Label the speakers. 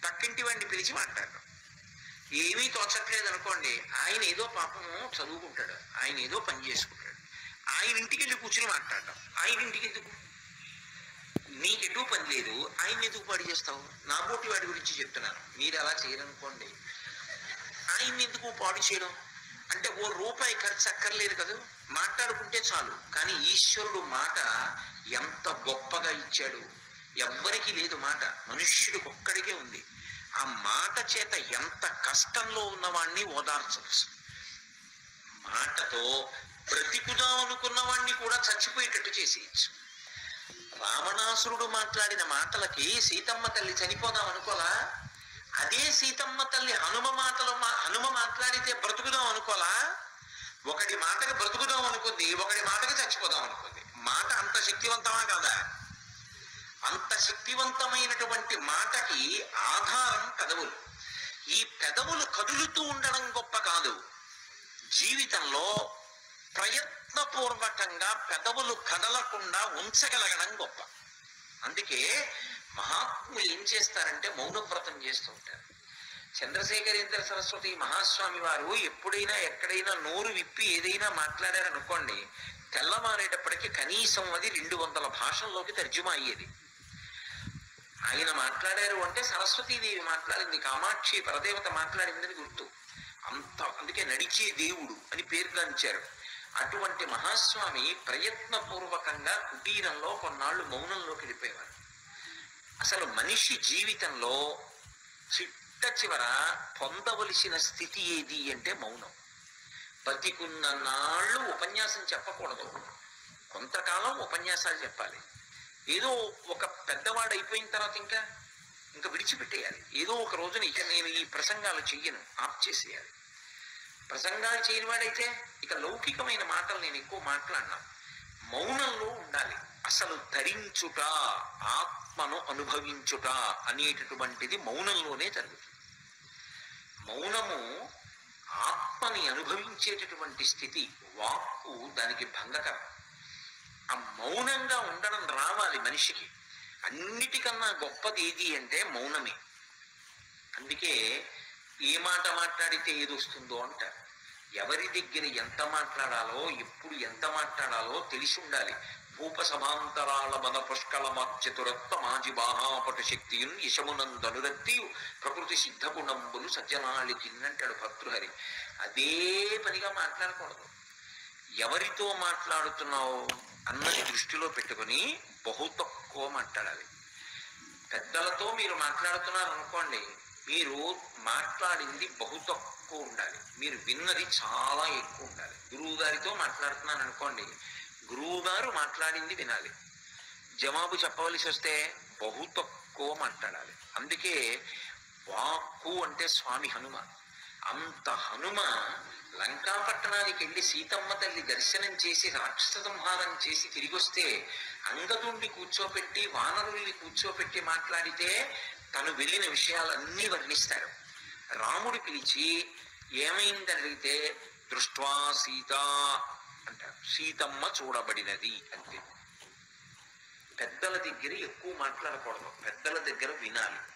Speaker 1: పక్కింటి వాడిని పిలిచి మాట్లాడడం ఏమీ తోచట్లేదు అనుకోండి ఆయన ఏదో పాపము చదువుకుంటాడు ఆయన ఏదో పని చేసుకుంటాడు ఆయన ఇంటికి వెళ్ళి కూర్చుని మాట్లాడడం ఆయన ఇంటికి ఎందుకు నీకెటూ పని లేదు ఆయన ఎందుకు పాడు చేస్తావు నా పోటీ వాడి గురించి చెప్తున్నాను మీరు అలా చేయరనుకోండి ఆయన ఎందుకు పాడు చేయడం అంటే ఓ రూపాయి ఖర్చు అక్కర్లేదు కదా మాట్లాడుకుంటే చాలు కానీ ఈశ్వరుడు మాట ఎంత గొప్పగా ఇచ్చాడు ఎవ్వరికి లేదు మాట మనుష్యుడికి ఒక్కడికే ఉంది ఆ మాట చేత ఎంత కష్టంలో ఉన్నవాణ్ణి ఓదార్చవచ్చు మాటతో బ్రతికుదాం అనుకున్న వాణ్ణి కూడా చచ్చిపోయేటట్టు చేసేయచ్చు రావణాసురుడు మాట్లాడిన మాటలకి సీతమ్మ తల్లి చనిపోదాం అనుకోలా అదే సీతమ్మ తల్లి హనుమ మాటలు మా- హనుమ మాట్లాడితే బ్రతుకుదాం అనుకోలా ఒకటి మాటకి బ్రతుకుదాం అనుకుంది ఒకటి మాటకి చచ్చిపోదాం అనుకుంది మాట అంత శక్తివంతమా కాదా అంత శక్తివంతమైనటువంటి మాటకి ఆధారం పెదవులు ఈ పెదవులు కదులుతూ ఉండడం గొప్ప కాదు జీవితంలో ప్రయత్నపూర్వకంగా పెదవులు కదలకుండా ఉంచగలగడం గొప్ప అందుకే మహాత్ములు ఏం చేస్తారంటే మౌనవ్రతం చేస్తూ ఉంటారు చంద్రశేఖరేంద్ర సరస్వతి మహాస్వామి వారు ఎప్పుడైనా ఎక్కడైనా నోరు విప్పి ఏదైనా మాట్లాడారనుకోండి తెల్లవారేటప్పటికి కనీసం అది రెండు వందల భాషల్లోకి తర్జుమా అయ్యేది ఆయన మాట్లాడారు అంటే సరస్వతీదేవి మాట్లాడింది కామాక్షి పరదేవత మాట్లాడిందని గుర్తు అంత అందుకే నడిచే దేవుడు అని పేరు గాంచారు అటువంటి మహాస్వామి ప్రయత్నపూర్వకంగా కుటీరంలో కొన్నాళ్ళు మౌనంలోకి వెళ్ళిపోయేవారు అసలు మనిషి జీవితంలో చిట్ట చివర పొందవలసిన స్థితి ఏది అంటే మౌనం బతికున్న నాళ్ళు ఉపన్యాసం చెప్పకూడదు కొంతకాలం ఉపన్యాసాలు చెప్పాలి ఏదో ఒక పెద్దవాడు అయిపోయిన తర్వాత ఇంకా ఇంకా విడిచిపెట్టేయాలి ఏదో ఒక రోజున ఇక నేను ఈ ప్రసంగాలు చెయ్యను ఆఫ్ చేసేయాలి ప్రసంగాలు చేయని వాడైతే ఇక లౌకికమైన మాటలు నేను ఎక్కువ మాట్లాడినా మౌనంలో ఉండాలి అసలు ధరించుట ఆత్మను అనుభవించుట అనేటటువంటిది మౌనంలోనే జరుగుతుంది మౌనము ఆత్మని అనుభవించేటటువంటి స్థితి వాక్కు దానికి భంగకరం ఆ మౌనంగా ఉండడం రావాలి మనిషికి అన్నిటికన్నా గొప్పది ఏది అంటే మౌనమే అందుకే ఏ మాట మాట్లాడితే ఏది వస్తుందో అంటారు ఎవరి దగ్గర ఎంత మాట్లాడాలో ఎప్పుడు ఎంత మాట్లాడాలో తెలిసి ఉండాలి భూప సమాంతరాల మద పుష్కళ చతురత్వ మాజి బాహాపటు శక్తియున్ యశమునందనురక్తి ప్రకృతి సిద్ధ గుణంబులు సజ్జనాళికి అంటాడు భర్తృహరి అదే పనిగా మాట్లాడకూడదు ఎవరితో మాట్లాడుతున్నావు అన్నది దృష్టిలో పెట్టుకొని బహు తక్కువ మాట్లాడాలి పెద్దలతో మీరు మాట్లాడుతున్నారు అనుకోండి మీరు మాట్లాడింది బహు తక్కువ ఉండాలి మీరు విన్నది చాలా ఎక్కువ ఉండాలి గురువు గారితో మాట్లాడుతున్నాను అనుకోండి గురువు గారు మాట్లాడింది వినాలి జవాబు చెప్పవలసి వస్తే బహు తక్కువ మాట్లాడాలి అందుకే వాక్కు అంటే స్వామి హనుమ అంత హనుమ లంకాపట్టణానికి వెళ్ళి సీతమ్మ తల్లి దర్శనం చేసి రాక్షస సంహారం చేసి తిరిగి వస్తే అంగదుణ్ణి కూర్చోపెట్టి వానరుల్ని కూర్చోపెట్టి మాట్లాడితే తను వెళ్ళిన విషయాలన్నీ వర్ణిస్తారు రాముడు పిలిచి ఏమైందని అడిగితే దృష్ట్వా సీత అంటారు సీతమ్మ చూడబడినది అంతే పెద్దల దగ్గర ఎక్కువ మాట్లాడకూడదు పెద్దల దగ్గర వినాలి